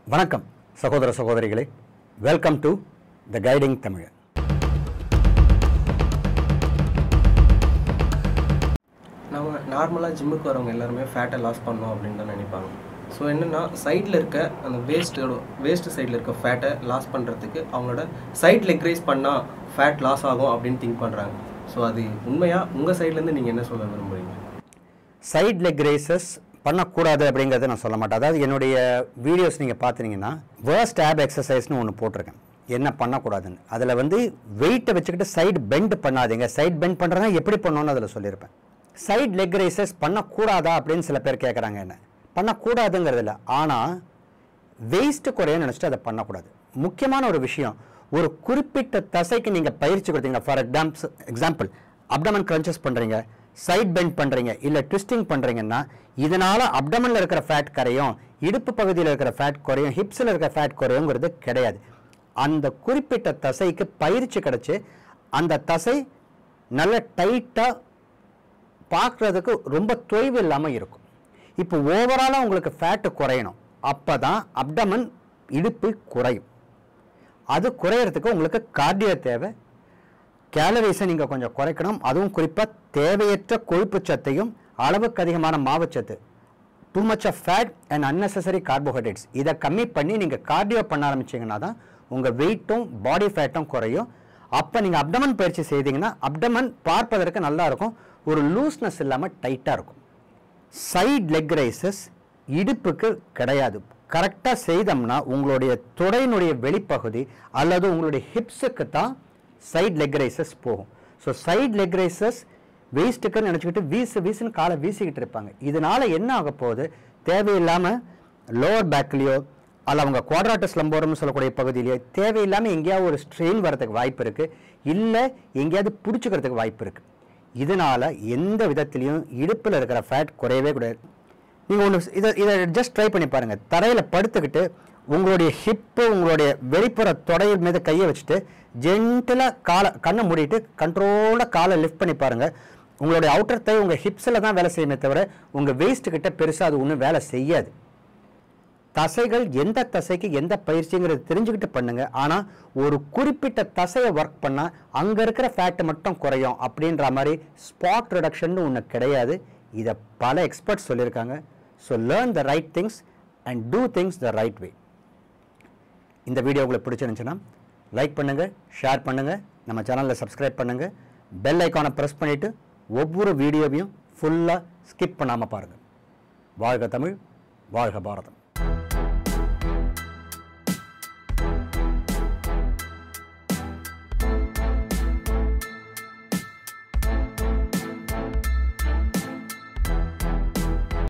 வணக்கம் சகோதர சகோதரிகளே welcome to the guiding Tamil நம்ம நார்மலாக ஜிம்முக்கு வரவங்க எல்லாருமே ஃபேட்டை லாஸ் பண்ணணும் அப்படின்னு தான் நினைப்பாங்க ஸோ என்னென்னா சைடில் இருக்க அந்த வேஸ்ட்டோட வேஸ்ட் சைடில் இருக்க ஃபேட்டை லாஸ் பண்ணுறதுக்கு அவங்களோட சைட் லெக் ரைஸ் பண்ணால் ஃபேட் லாஸ் ஆகும் அப்படின்னு திங்க் பண்ணுறாங்க ஸோ அது உண்மையாக உங்கள் சைட்லேருந்து நீங்கள் என்ன சொல்ல விரும்புறீங்க சைட் லெக் ரேசஸ் பண்ணக்கூடாது அப்படிங்கிறத நான் சொல்ல மாட்டேன் அதாவது என்னுடைய வீடியோஸ் நீங்கள் பார்த்துனீங்கன்னா வேர்ஸ்ட் ஆப் எக்ஸசைஸ்னு ஒன்று போட்டிருக்கேன் என்ன பண்ணக்கூடாதுன்னு அதில் வந்து வெயிட்டை வச்சுக்கிட்டு சைடு பெண்ட் பண்ணாதீங்க சைடு பெண்ட் பண்ணுறதா எப்படி பண்ணணும்னு அதில் சொல்லியிருப்பேன் சைட் லெக் ரேசஸ் பண்ணக்கூடாதா அப்படின்னு சில பேர் கேட்குறாங்க என்ன பண்ணக்கூடாதுங்கிறது இல்லை ஆனால் வேஸ்ட் குறைய நினச்சிட்டு அதை பண்ணக்கூடாது முக்கியமான ஒரு விஷயம் ஒரு குறிப்பிட்ட தசைக்கு நீங்கள் பயிற்சி கொடுத்தீங்க for example example abdomen crunches பண்ணுறீங்க சைட் பெண்ட் பண்ணுறீங்க இல்லை ட்விஸ்டிங் பண்ணுறீங்கன்னா இதனால் அப்டமனில் இருக்கிற ஃபேட் கரையும் இடுப்பு பகுதியில் இருக்கிற ஃபேட் குறையும் ஹிப்ஸில் இருக்கிற ஃபேட் குறையுங்கிறது கிடையாது அந்த குறிப்பிட்ட தசைக்கு பயிற்சி கிடச்சி அந்த தசை நல்ல டைட்டாக பார்க்குறதுக்கு ரொம்ப தொய்வு இல்லாமல் இருக்கும் இப்போ ஓவராலாக உங்களுக்கு ஃபேட்டு குறையணும் அப்போ தான் அப்டமன் இடுப்பு குறையும் அது குறையிறதுக்கு உங்களுக்கு கார்டியோ தேவை கேலரிஸை நீங்கள் கொஞ்சம் குறைக்கணும் அதுவும் குறிப்பாக தேவையற்ற கொழுப்பு சத்தையும் அளவுக்கு அதிகமான மாவுச்சத்து too much of fat and unnecessary carbohydrates இதை கம்மி பண்ணி நீங்கள் கார்டியோ பண்ண ஆரம்பிச்சீங்கன்னா தான் உங்கள் வெயிட்டும் பாடி ஃபேட்டும் குறையும் அப்போ நீங்கள் அப்டமன் பயிற்சி செய்தீங்கன்னா அப்டமன் பார்ப்பதற்கு நல்லா இருக்கும் ஒரு லூஸ்னஸ் இல்லாமல் டைட்டாக இருக்கும் சைட் லெக் ரைசஸ் இடுப்புக்கு கிடையாது கரெக்டாக செய்தோம்னா உங்களுடைய தொடையினுடைய வெளிப்பகுதி அல்லது உங்களுடைய ஹிப்ஸுக்கு தான் சைட் லெக் ரைசஸ் போகும் ஸோ சைட் லெக் ரைசஸ் வேஸ்ட்டுக்குன்னு நினச்சிக்கிட்டு வீசு வீசுன்னு காலை வீசிக்கிட்டு இருப்பாங்க இதனால என்ன ஆக போகுது தேவையில்லாமல் லோவர் பேக்லேயோ அல்ல அவங்க குவாட்ராட்டஸ் லம்போரம்னு சொல்லக்கூடிய பகுதியிலேயோ தேவையில்லாமல் எங்கேயாவது ஒரு ஸ்ட்ரெயின் வரதுக்கு வாய்ப்பு இருக்குது இல்லை எங்கேயாவது பிடிச்சிக்கிறதுக்கு வாய்ப்பு இருக்குது இதனால எந்த விதத்திலையும் இடுப்பில் இருக்கிற ஃபேட் குறையவே கூடாது நீங்கள் ஒன்று இதை இதை ஜஸ்ட் ட்ரை பண்ணி பாருங்கள் தரையில் படுத்துக்கிட்டு உங்களுடைய ஹிப்பு உங்களுடைய வெளிப்புற தொடையில் மீது கையை வச்சுட்டு ஜென்டிலாக காலை கண்ணை மூடிட்டு கண்ட்ரோலாக காலை லிஃப்ட் பண்ணி பாருங்கள் உங்களுடைய அவுட்டர் தை உங்கள் ஹிப்ஸில் தான் வேலை செய்யுமே தவிர உங்கள் வேஸ்ட்டு கிட்ட பெருசாக அது ஒன்றும் வேலை செய்யாது தசைகள் எந்த தசைக்கு எந்த பயிற்சிங்கிறது தெரிஞ்சுக்கிட்டு பண்ணுங்க ஆனால் ஒரு குறிப்பிட்ட தசையை ஒர்க் பண்ணால் அங்கே இருக்கிற ஃபேட்டு மட்டும் குறையும் அப்படின்ற மாதிரி ஸ்பாட் ரிடக்ஷன் ஒன்று கிடையாது இதை பல எக்ஸ்பர்ட்ஸ் சொல்லியிருக்காங்க so learn the right things and do things the right way இந்த வீடியோ உங்களுக்கு பிடிச்சிருந்துச்சுன்னா லைக் பண்ணுங்கள் ஷேர் பண்ணுங்கள் நம்ம சேனலில் சப்ஸ்கிரைப் பண்ணுங்கள் பெல் ஐக்கானை ப்ரெஸ் பண்ணிவிட்டு ஒவ்வொரு வீடியோவையும் ஃபுல்லாக ஸ்கிப் பண்ணாமல் பாருங்கள் வாழ்க தமிழ் வாழ்க பாரதம்